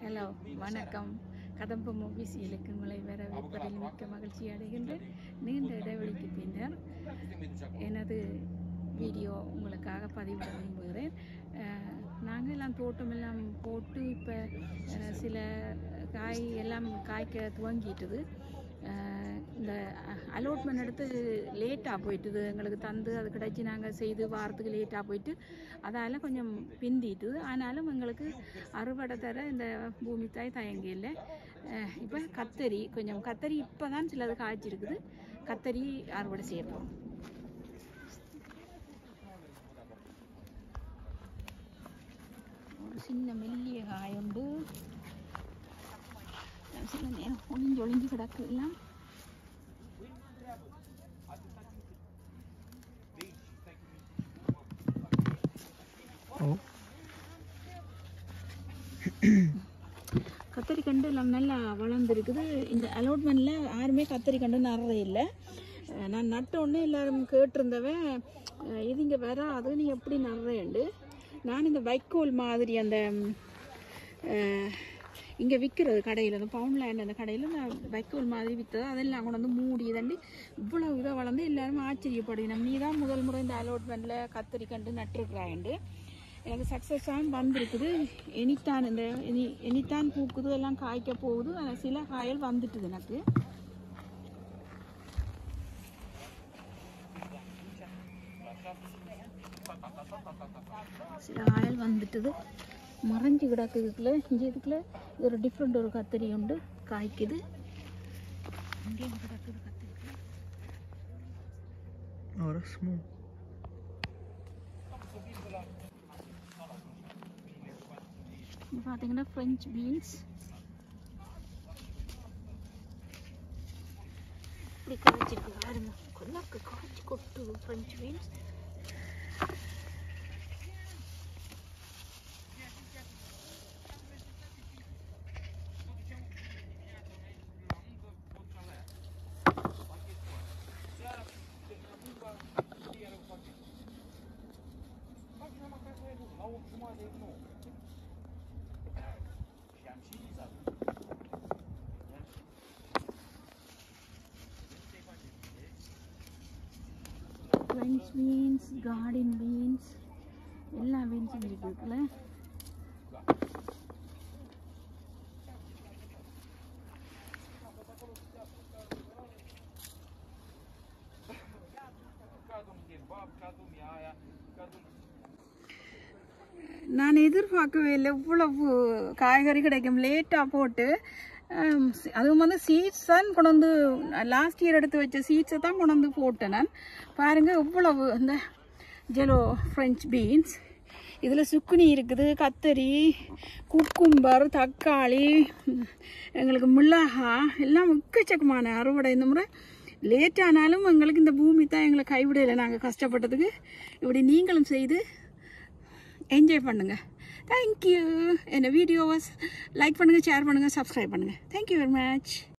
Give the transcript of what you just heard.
Hello வணக்கம் கதம்ப மூவிசியலுக்கு உங்களை வரவேற்பதில் மிக்க மகிழ்ச்சி அடைகின்றேன் நீண்ட இடைவெளிக்கு பின்னர் எனது வீடியோ உங்களுக்காக பதிவிட விரும்புகிறேன் அஹ், நாங்கள் எல்லாம் தோட்டம் எல்லாம் போட்டு இப்போ சில காய் எல்லாம் காய்க்க துவங்கிட்டுது அஹ், இந்த அலோட்மெண்ட் எடுத்து லேட்டாக போயிட்டுது எங்களுக்கு தந்து அது கிடைச்சி நாங்கள் செய்து வாரத்துக்கு லேட்டாக போயிட்டு அதால் கொஞ்சம் பிந்திட்டுது ஆனாலும் எங்களுக்கு அறுவடை தர இந்த பூமி தாய் தயங்கி இல்லை இப்போ கத்தரி கொஞ்சம் கத்தரி இப்போ தான் சிலது காய்ச்சிருக்குது கத்தரி அறுவடை செய்யப்போம் ஒரு சின்ன மெல்லிய காயுண்டு சில நேரம் ஒளிஞ்சு ஒளிஞ்சு கிடக்கு எல்லாம் கத்தரி கண்டு எல்லாம் நல்லா வளர்ந்துருக்குது இந்த அலோட்மெண்ட்டில் யாருமே கத்தரி கண்டு நடுறே இல்லை அஹ் நான் நட்ட உடனே எல்லாரும் கேட்டிருந்தவன் அஹ் இது இங்கே வராது நீ எப்படி நடுறேன்டு நான் இந்த வைக்கோல் மாதிரி அந்த இங்கே விற்கிறது கடையில் அந்த பவுன் லேண்ட் அந்த கடையில் நான் வைக்கோல் மாதிரி விற்றது அதெல்லாம் கொண்டு வந்து மூடி தண்டி இவ்வளோ இதை வளர்ந்து எல்லாரும் ஆச்சரியப்படுகிறோம் நீ தான் முதல் முறை இந்த அலோட்மெண்ட்டில் கத்தரி கண்டு நட்டுருக்குறாயண்டு எனக்கு சக்ஸஸாக வந்திருக்குது எனித்தான் இந்த எனி எனித்தான் பூக்குது எல்லாம் காய்க்க போகுது ஆனால் சில காயல் வந்துட்டுது எனக்கு சில காயல் வந்துட்டுது மறைஞ்சு கிடக்குதுக்குள்ள இங்கே இதுக்குள்ள ஒரு டிஃப்ரெண்ட் ஒரு கத்திரி உண்டு காய்க்குது இங்கேயும் கிடக்குது கத்திரி Oh, that's small. இது பார்த்தீங்கன்னா ஃப்ரெஞ்ச் பீன்ஸ் இப்படி காய்ச்சிருக்கு பாருங்க கொல்லாக்கு காய்ச்சி கொட்டுது French beans French beans garden beans எல்லா பீன்ஸும் இருக்குதுல நான் எதிர்பார்க்கவே இல்லை இவ்வளவு காய்கறி கிடைக்கும் லேட்டாக போட்டு ஹம், சி- அதுவும் வந்து சீட்ஸ் தான் கொண்டு வந்து லாஸ்ட் இயர் எடுத்து வச்ச சீட்ஸை தான் கொண்டு வந்து போட்டேன் நான் பாருங்கள் இவ்வளவு இந்த ஜெலோ ஃப்ரெஞ்ச் பீன்ஸ் இதில் சுக்குனி இருக்குது கத்தரி குக்கும்பர் தக்காளி ம், எங்களுக்கு மிளகாய் எல்லாம் எக்கச்சக்கமான அறுவடை இந்த முறை லேட் ஆனாலும் எங்களுக்கு இந்த பூமி தான் எங்களை கைவிடலை நாங்கள் கஷ்டப்பட்டதுக்கு இப்படி நீங்களும் செய்து என்ஜாய் பண்ணுங்க தேங்க்யூ என்ன வீடியோவை லைக் பண்ணுங்கள் ஷேர் பண்ணுங்கள் சப்ஸ்கிரைப் பண்ணுங்கள் தேங்க்யூ வெரி மச்